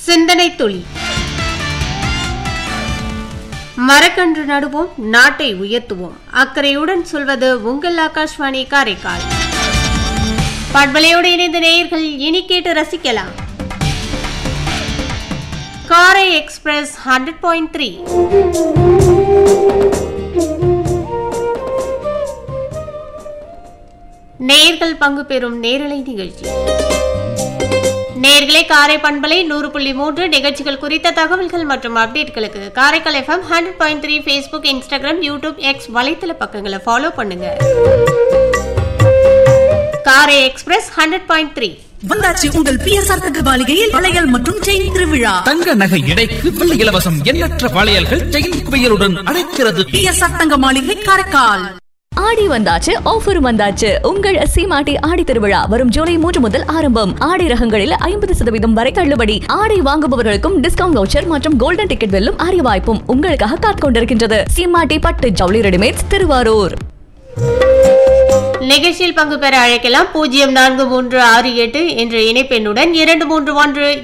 சிந்தனை துளி மரக்கன்று நடுவோம் நாட்டை உயர்த்துவோம் அக்கறையுடன் சொல்வது உங்கள் ஆகாஷ்வாணி காரைக்கால் பண்பலையோடு இணைந்த நேயர்கள் இனி கேட்டு ரசிக்கலாம் காரை எக்ஸ்பிரஸ் ஹண்ட்ரட் பாயிண்ட் த்ரீ நேர்கள் பங்கு பெறும் நேரலை நிகழ்ச்சி நேர்களே காரை பண்பலை நூறு புள்ளி மூன்று நிகழ்ச்சிகள் குறித்த தகவல்கள் மற்றும் அப்டேட்களுக்கு Karaikal FM hundred point three Facebook Instagram YouTube X வலைத்தள பக்கங்களை ஃபாலோ பண்ணுங்க காரை எக்ஸ்பிரஸ் ஹண்ட்ரட் பாயிண்ட் த்ரீ வந்தாச்சு உங்கள் பிஎஸ்ஆர் தங்க மாளிகையில் வளையல் மற்றும் செயின் திருவிழா தங்க நகை எடைக்கு வெள்ளி இலவசம் எண்ணற்ற வளையல்கள் செயின் குவியலுடன் அழைக்கிறது பிஎஸ்ஆர் தங்க மாளிகை காரைக்கால் ஆடி வந்தாச்சு ஆஃபரும் வந்தாச்சு உங்கள் சீமாட்டி ஆடி திருவிழா வரும் ஜூலை மூன்று முதல் ஆரம்பம் ஆடி ரகங்களில் ஐம்பது சதவீதம் வரை தள்ளுபடி ஆடை வாங்குபவர்களுக்கும் டிஸ்கவுண்ட் வவுச்சர் மற்றும் கோல்டன் டிக்கெட் வெல்லும் அரிய வாய்ப்பும் உங்களுக்காக காத்துக் கொண்டிருக்கின்றது சீமாட்டி பட்டு ஜவுளி ரெடிமேட்ஸ் திருவாரூர் நிகழ்ச்சியில் பங்கு பெற அழைக்கலாம் பூஜ்ஜியம் நான்கு மூன்று ஆறு எட்டு என்ற இணைப்பெண்ணுடன் இரண்டு மூன்று ஒன்று